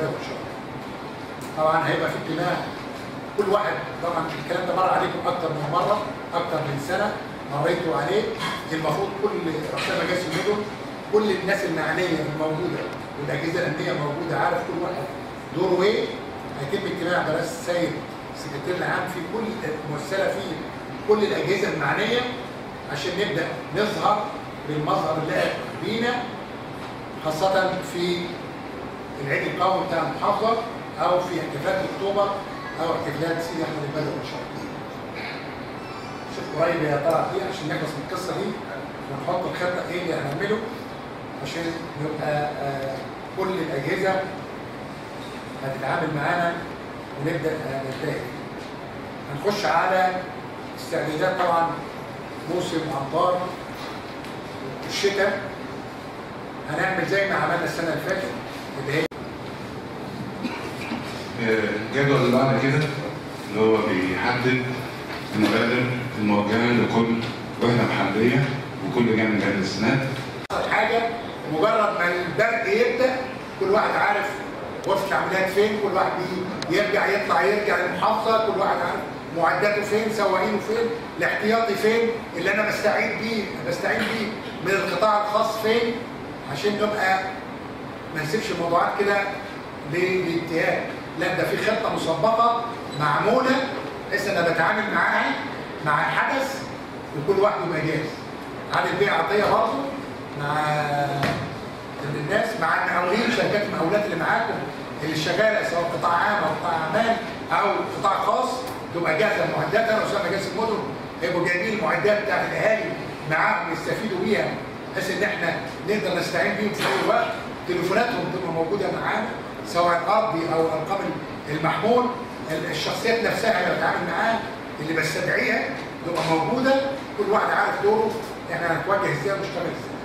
البدوي ان شاء الله. طبعا هيبقى في اجتماع كل واحد طبعا الكلام ده مر عليكم اكتر من مره اكتر من سنه مريتوا عليه المفروض كل رؤساء مجالس المدن كل الناس المعنيه الموجوده والاجهزه الانديه موجوده عارف كل واحد دوره ايه هيتم اجتماع برئاسه السيد السكرتير العام في كل ممثله في كل الاجهزه المعنيه عشان نبدا نظهر بالمظهر اللائق بينا خاصه في العيد القومي بتاع المحافظه او في احتفالات اكتوبر او احتفالات سيدي احمد البدوي ان شاء الله. شوف قريب يا طلعت ايه عشان نخلص من القصه دي ونحط الخطه ايه اللي هنعمله عشان يبقى آه كل الاجهزه هتتعامل معانا ونبدا آه ننتهي. هنخش على استعدادات طبعا موسم امطار الشتاء هنعمل زي ما عملنا السنه اللي فاتت اللي هي الجدول اللي بعد كده اللي هو بيحدد المبادر الموجهه لكل وحده محليه وكل جانب جهاز السنات أبسط حاجه مجرد ما البرق يبدا كل واحد عارف غرفه العمليات فين كل واحد بي- يرجع يطلع يرجع للمحافظه كل واحد عارف معداته فين سواقينه فين الاحتياطي فين اللي انا بستعين بيه بستعين بيه من القطاع الخاص فين عشان نبقى ما نسيبش الموضوعات كده للانتهاء لا ده في خطه مسبقه معموله بحيث انا بتعامل معاها مع الحدث وكل واحد يبقى جاهز عادل بيه عطيه برضه مع الناس مع المقاولين شركات المقاولات اللي معاكم اللي شغاله سواء قطاع عام او قطاع اعمال او قطاع خاص تبقى جاهزه المعدات انا اسامه مجالس المدن هيبقوا جايبين المعدات بتاعت الاهالي معاهم يستفيدوا بيها بحيث ان احنا نقدر نستعين بيهم في اي وقت تليفوناتهم تبقى موجوده معانا سواء ارضي او ارقام المحمول الشخصيات نفسها اللي بتعامل معاها اللي بستدعيها تبقى موجوده كل واحد عارف دوره احنا هنتوجه ازاي ونشتغل ازاي